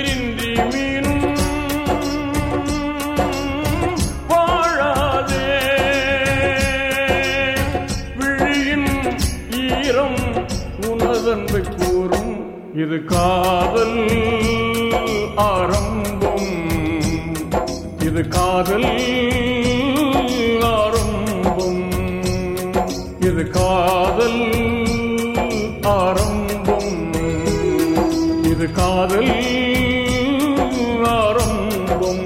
நீரின்றி மீனும் வாழாதே விழியின் ஈரம் உனதன்பை கூறும் இது காதல் ஆரம்பம் இது காதல் ஆரம்பம் இது காதல் ஆரம்பம் இது காதல் ஆரம்பம்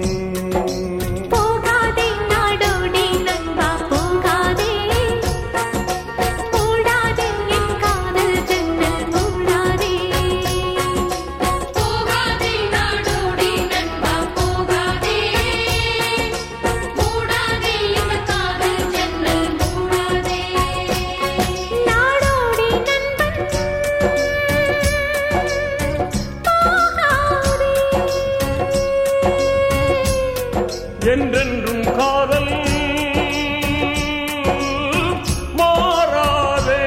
போகாதே நாடோடி நண்பா போகாதே போடாதே என் காதல் ஜன்னல் மூடாதே போகாதே நாடோடி நண்பா போகாதே மூடாதே இந்த காதல் ஜன்னல் மூடாதே நாடோடி நண்பன் போகாதே என்றென்றும் காதல் மாறாதே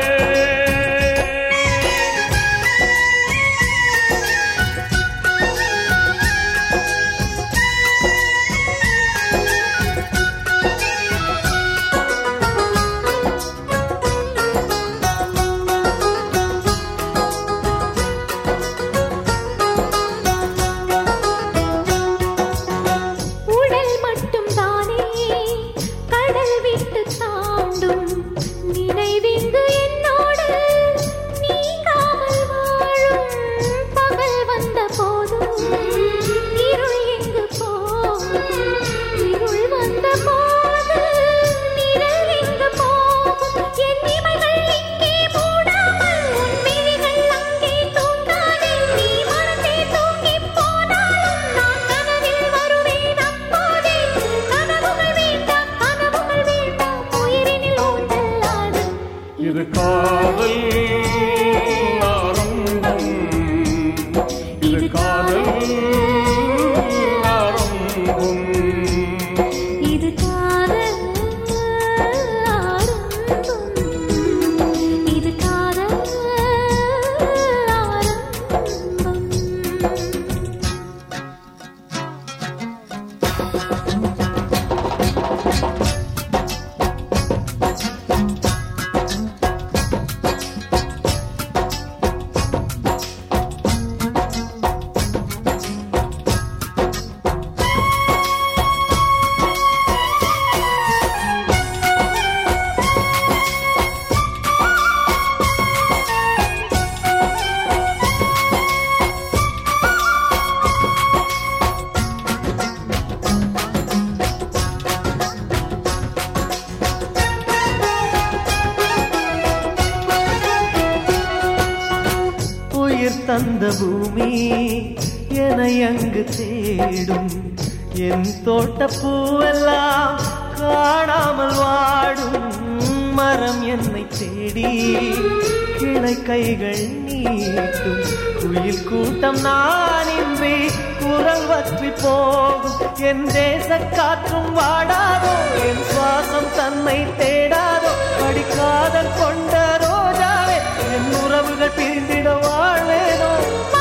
உடல் மட்டும் தானே கடல் விட்டு தாண்டும் நினைவிங்கு என்னோடு நீங்காமல் வாழும் பகல் வந்த போதும் இருள் எங்கு போகும் இருள் வந்த போது நிழல் எங்கு போகும் என் இமைகள் இங்கே மூடாமல் உன் விழிகள் அங்கே தூங்காதே நீ மறந்தே தூங்கிப் போனாலும் நான் கனவில் வருவேன் அப்போதே கனவுகள் வேண்டாம் கனவுகள் வேண்டாம் உயிரினில் ஊஞ்சலாடு இது காதல் ஆரம்பம் இது காதல் ஆரம்பம் இது காதல் ஆரம்பம் இது காதல் ஆரம்பம் உயிர் தந்த பூமி என அங்கு தேடும் என் தோட்ட பூவெல்லாம் காணாமல் வாடும் மரம் என்னை தேடி கிளை கைகள் நீட்டும் குயில் கூட்டம் நான் இன்றி குரல் வற்றி போகும் என் தேச காற்றும் வாடாதோ என் சுவாசம் தன்னை தேடாதோ படிக்காதல் கொண்ட ரோஜாவே என் உறவுகள் பிரிந்திட வாழ்வேனோ